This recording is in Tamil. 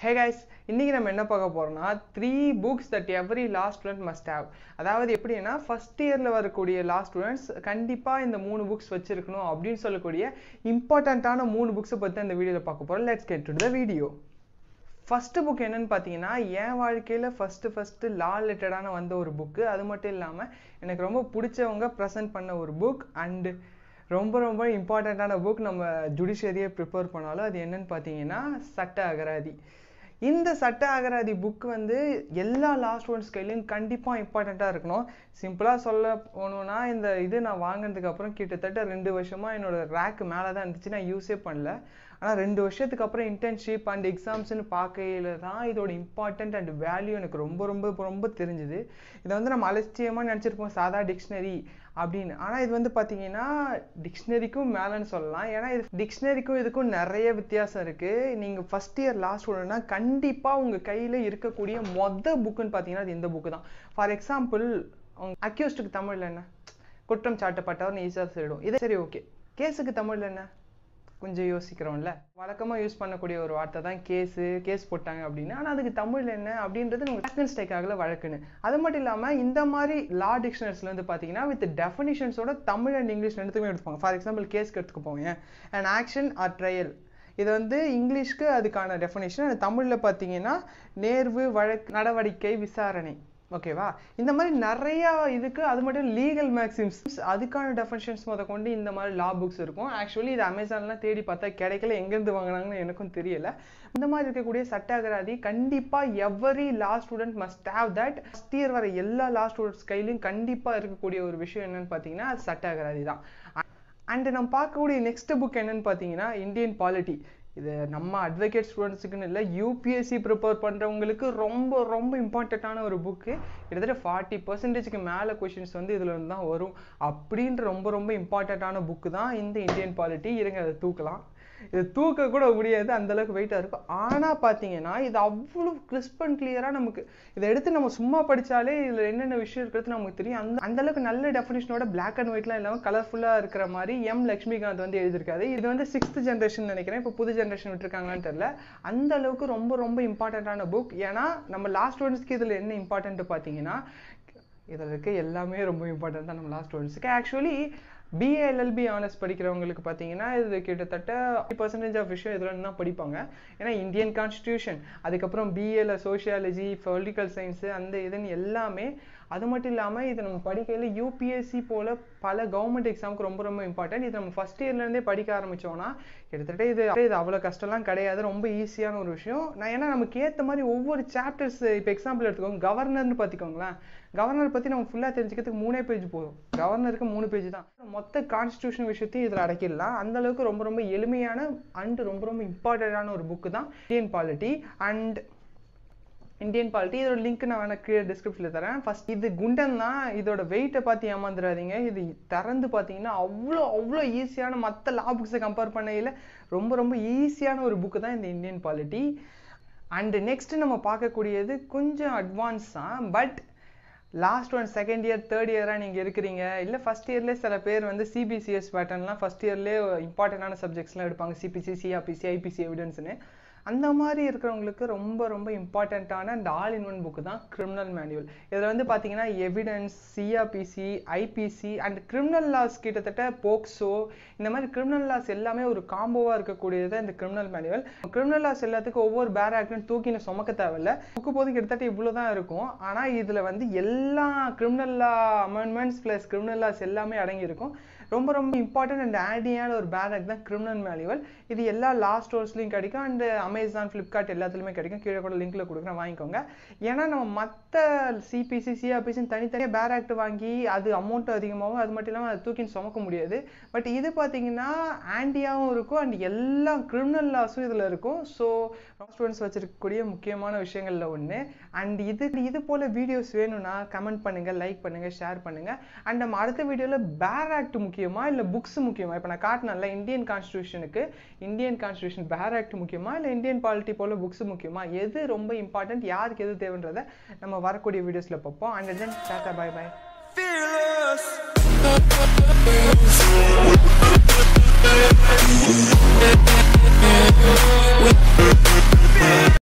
ஹே கைஸ் இன்னைக்கு நம்ம என்ன பார்க்க போறோம்னா three books that every last student must have அதாவது எப்படின்னா ஃபர்ஸ்ட் இயர்ல வரக்கூடிய லாஸ்ட் ஸ்டூடெண்ட்ஸ் கண்டிப்பா இந்த மூணு புக்ஸ் வச்சிருக்கணும் அப்படின்னு சொல்லக்கூடிய இம்பார்ட்டண்ட்டான மூணு புக்ஸை பத்தி இந்த வீடியோல பார்க்க போறோம் let's get to the video first book என்னன்னு பார்த்தீங்கன்னா என் வாழ்க்கையில் ஃபஸ்ட்டு ஃபஸ்ட்டு லா ரிலேட்டடான வந்த ஒரு புக்கு அது மட்டும் இல்லாமல் எனக்கு ரொம்ப பிடிச்சவங்க ப்ரெசென்ட் பண்ண ஒரு புக் அண்டு ரொம்ப ரொம்ப இம்பார்ட்டண்ட்டான புக் நம்ம ஜுடிஷியரியை ப்ரிப்பேர் பண்ணாலும் அது என்னன்னு பார்த்தீங்கன்னா சட்ட அகராதி இந்த சட்ட அகராதி புக் வந்து எல்லா லாஸ்ட் ஒன்ஸ் கையிலையும் கண்டிப்பாக இம்பார்ட்டண்ட்டாக இருக்கணும் சிம்பிளாக சொல்ல போகணுன்னா இந்த இது நான் வாங்கினதுக்கு அப்புறம் கிட்டத்தட்ட ரெண்டு வருஷமாக என்னோட ரேக் மேலே தான் இருந்துச்சு நான் யூஸே பண்ணல ஆனால் ரெண்டு வருஷத்துக்கு அப்புறம் இன்டர்ன்ஷிப் அண்ட் எக்ஸாம்ஸ்னு பார்க்கையில தான் இதோட இம்பார்ட்டன்ட் அண்ட் வேல்யூ எனக்கு ரொம்ப ரொம்ப ரொம்ப தெரிஞ்சுது இதை வந்து நம்ம அலட்சியமாக நினச்சிருப்போம் சாதா டிக்ஷனரி அப்படின்னு ஆனால் இது வந்து பார்த்தீங்கன்னா டிக்ஷனரிக்கும் மேலேன்னு சொல்லலாம் ஏன்னா இது டிக்ஷனரிக்கும் இதுக்கும் நிறைய வித்தியாசம் இருக்குது நீங்கள் ஃபஸ்ட் இயர் லாஸ்ட் ஒன்றுனா கண்டிப்பாக உங்கள் கையில் இருக்கக்கூடிய மொத புக்குன்னு பார்த்தீங்கன்னா அது இந்த புக்கு தான் ஃபார் எக்ஸாம்பிள் அவங்க அக்யூஸ்டுக்கு தமிழில் என்ன குற்றம் சாட்டப்பட்டவர் ஈஸியாக சொல்லிடும் இது சரி ஓகே கேஸுக்கு தமிழில் என்ன கொஞ்சம் யோசிக்கிறோம்ல வழக்கமாக யூஸ் பண்ணக்கூடிய ஒரு வார்த்தை தான் கேஸு கேஸ் போட்டாங்க அப்படின்னு ஆனால் அதுக்கு தமிழ் என்ன அப்படின்றது நம்ம டேக்கன் ஸ்டைக் ஆகல வழக்குன்னு அது மட்டும் இல்லாமல் இந்த மாதிரி லா டிக்ஷனரிஸ்ல வந்து பார்த்தீங்கன்னா வித் டெஃபினிஷன்ஸோட தமிழ் அண்ட் இங்கிலீஷ் ரெண்டுத்துக்குமே எடுத்துப்பாங்க ஃபார் எக்ஸாம்பிள் கேஸ்க்கு எடுத்துக்க போங்க அண்ட் ஆக்ஷன் ஆர் ட்ரையல் இது வந்து இங்கிலீஷ்க்கு அதுக்கான டெஃபினேஷன் தமிழில் பார்த்தீங்கன்னா நேர்வு வழக்கு நடவடிக்கை விசாரணை ஓகேவா இந்த மாதிரி நிறைய இதுக்கு அது மட்டும் லீகல் மேக்ஸிம்ஸ் அதுக்கான டெஃபினேஷன்ஸ் முத கொண்டு இந்த மாதிரி லா புக்ஸ் இருக்கும் ஆக்சுவலி இது அமேசான்லாம் தேடி பார்த்தா கிடைக்கல எங்கேருந்து வாங்கினாங்கன்னு எனக்கும் தெரியல இந்த மாதிரி இருக்கக்கூடிய சட்ட அகராதி கண்டிப்பாக every law student must have that first year வர எல்லா லா ஸ்டூடெண்ட்ஸ் கையிலையும் கண்டிப்பாக இருக்கக்கூடிய ஒரு விஷயம் என்னன்னு பார்த்தீங்கன்னா அது சட்ட அகராதி தான் அண்ட் நம்ம பார்க்கக்கூடிய நெக்ஸ்ட் புக் என்னன்னு பார்த்தீங்கன்னா இந்தியன் பாலிட்டி இது நம்ம அட்வொகேட் ஸ்டூடெண்ட்ஸுக்குன்னு இல்லை யூபிஎஸ்சி ப்ரிப்பேர் பண்ணுறவங்களுக்கு ரொம்ப ரொம்ப இம்பார்ட்டண்ட்டான ஒரு புக்கு கிட்டத்தட்ட ஃபார்ட்டி பர்சன்டேஜ்க்கு மேலே கொஷின்ஸ் வந்து இதில் இருந்து தான் வரும் அப்படின்ற ரொம்ப ரொம்ப இம்பார்ட்டண்ட்டான புக்கு தான் இந்த இந்தியன் பாலிட்டி இருங்க அதை தூக்கலாம் இது தூக்க கூட முடியாது அந்த அளவுக்கு வெயிட்டாக இருக்கும் ஆனால் பார்த்தீங்கன்னா இது அவ்வளோ கிறிஸ்ப் அண்ட் கிளியராக நமக்கு இதை எடுத்து நம்ம சும்மா படித்தாலே இதில் என்னென்ன விஷயம் இருக்கிறது நமக்கு தெரியும் அந்த அந்த அளவுக்கு நல்ல டெஃபினேஷனோட பிளாக் அண்ட் ஒயிட்லாம் இல்லாமல் கலர்ஃபுல்லாக இருக்கிற மாதிரி எம் லக்ஷ்மிகாந்த் வந்து எழுதியிருக்காரு இது வந்து சிக்ஸ்த் ஜென்ரேஷன் நினைக்கிறேன் இப்போ புது ஜென்ரேஷன் விட்டுருக்காங்கன்னு தெரியல அந்த அளவுக்கு ரொம்ப ரொம்ப இம்பார்ட்டண்ட்டான புக் ஏன்னா நம்ம லாஸ்ட் ஸ்டூடெண்ட்ஸ்க்கு இதில் என்ன இம்பார்ட்டன்ட் பார்த்தீங்கன்னா இதில் இருக்க எல்லாமே ரொம்ப இம்பார்ட்டன்ட் தான் நம்ம லாஸ்ட் ஸ்டூடெண்ட்ஸுக்கு ஆக்சுவலி பிஏஎல்எல்பி ஆனர்ஸ் படிக்கிறவங்களுக்கு பார்த்தீங்கன்னா இது கிட்டத்தட்ட பர்சன்டேஜ் ஆஃப் விஷயம் இதில் தான் படிப்பாங்க ஏன்னா இந்தியன் கான்ஸ்டியூஷன் அதுக்கப்புறம் பிஏல சோஷியாலஜி பொலிட்டிக்கல் சயின்ஸு அந்த இதுன்னு எல்லாமே அது மட்டும் இல்லாமல் இது நம்ம படிக்கையில் யூபிஎஸ்சி போல் பல கவர்மெண்ட் எக்ஸாமுக்கு ரொம்ப ரொம்ப இம்பார்ட்டன்ட் இது நம்ம ஃபஸ்ட் இயர்லேருந்தே படிக்க ஆரம்பித்தோம்னா கிட்டத்தட்ட இது இது அவ்வளோ கஷ்டம்லாம் கிடையாது ரொம்ப ஈஸியான ஒரு விஷயம் நான் ஏன்னா நமக்கு ஏற்ற மாதிரி ஒவ்வொரு சாப்டர்ஸ் இப்போ எக்ஸாம்பிள் எடுத்துக்கோங்க கவர்னர்னு பார்த்துக்கோங்களேன் கவர்னர் பற்றி நம்ம ஃபுல்லாக தெரிஞ்சுக்கிறதுக்கு மூணே பேஜ் போதும் கவர்னருக்கு மூணு பேஜ் தான் மொத்த கான்ஸ்டியூஷன் விஷயத்தையும் இதில் அடக்கிடலாம் அந்த அளவுக்கு ரொம்ப ரொம்ப எளிமையான அண்ட் ரொம்ப ரொம்ப இம்பார்ட்டண்டான ஒரு புக்கு தான் Indian polity and Indian polity இதோட லிங்க் நான் வேணா கீழே டிஸ்கிரிப்ஷனில் தரேன் ஃபர்ஸ்ட் இது குண்டன் தான் இதோட வெயிட்டை பார்த்து ஏமாந்துடாதீங்க இது திறந்து பார்த்தீங்கன்னா அவ்வளோ அவ்வளோ ஈஸியான மற்ற லா புக்ஸை கம்பேர் பண்ணையில் ரொம்ப ரொம்ப ஈஸியான ஒரு புக்கு தான் இந்த இந்தியன் பாலிட்டி அண்டு நெக்ஸ்ட் நம்ம பார்க்கக்கூடியது கொஞ்சம் அட்வான்ஸ் தான் but last one second year third இயராக நீங்கள் இருக்கிறீங்க இல்லை ஃபஸ்ட் இயர்லேயே சில பேர் வந்து சிபிசிஎஸ் பேட்டர்ன்லாம் ஃபஸ்ட் இயர்லேயே இம்பார்ட்டண்டான சப்ஜெக்ட்ஸ்லாம் எடுப்பாங்க சிபிசி சிஆர்பிசி ஐபிசி எவிடன்ஸ்னு அந்த மாதிரி இருக்கிறவங்களுக்கு ரொம்ப ரொம்ப இம்பார்ட்டண்ட்டான அந்த ஆல் இன் ஒன் புக்கு தான் கிரிமினல் மேனுவல் இதில் வந்து பார்த்தீங்கன்னா evidence CrPC IPC and criminal laws கிட்டத்தட்ட போக்சோ இந்த மாதிரி கிரிமினல் லாஸ் எல்லாமே ஒரு காம்போவாக இருக்கக்கூடியது இந்த கிரிமினல் மேனுவல் கிரிமினல் லாஸ் எல்லாத்துக்கும் ஒவ்வொரு பேர் ஆக்டும் தூக்கி சுமக்க தேவையில்ல புக்கு போது கிட்டத்தட்ட இவ்வளோ தான் இருக்கும் ஆனால் இதில் வந்து எல்லா criminal law amendments plus criminal laws எல்லாமே அடங்கியிருக்கும் ரொம்ப ரொம்ப இம்பார்ட்டன்ட் அண்ட் ஆடியான ஒரு பேரக் தான் கிரிமினல் மேனுவல் இது எல்லா லா ஸ்டோர்ஸ்லையும் கிடைக்கும் அண்ட் அமேசான் ஃப்ளிப்கார்ட் எல்லாத்துலேயுமே கிடைக்கும் கீழே கூட லிங்க்ல கொடுக்குறேன் வாங்கிக்கோங்க ஏன்னா நம்ம மற்ற சிபிசி சிஆர்பிசின்னு தனித்தனியாக பேர் ஆக்ட் வாங்கி அது அமௌண்ட் அதிகமாகும் அது மட்டும் இல்லாமல் அது தூக்கி சுமக்க முடியாது பட் இது பார்த்தீங்கன்னா ஆண்டியாகவும் இருக்கும் அண்ட் எல்லா கிரிமினல் லாஸும் இதில் இருக்கும் ஸோ ஸ்டூடெண்ட்ஸ் வச்சிருக்கக்கூடிய முக்கியமான விஷயங்கள்ல ஒன்று அண்ட் இது இது போல வீடியோஸ் வேணும்னா கமெண்ட் பண்ணுங்க லைக் பண்ணுங்க ஷேர் பண்ணுங்க அண்ட் நம்ம அடுத்த வீடியோவில் பேர் ஆக்ட் முக்கியமா இல்லை புக்ஸ் முக்கியமா இப்போ நான் காட்டினல இந்தியன் கான்ஸ்டியூஷனுக்கு இந்தியன் கான்ஸ்டியூஷன் பேர் ஆக்ட் முக்கியமா இல்லை இந்தியன் பாலிட்டி போல புக்ஸ் முக்கியமா எது ரொம்ப இம்பார்ட்டன்ட் யாருக்கு எது தேவைன்றதை நம்ம வரக்கூடிய வீடியோஸில் பார்ப்போம் and then tata bye bye fearless.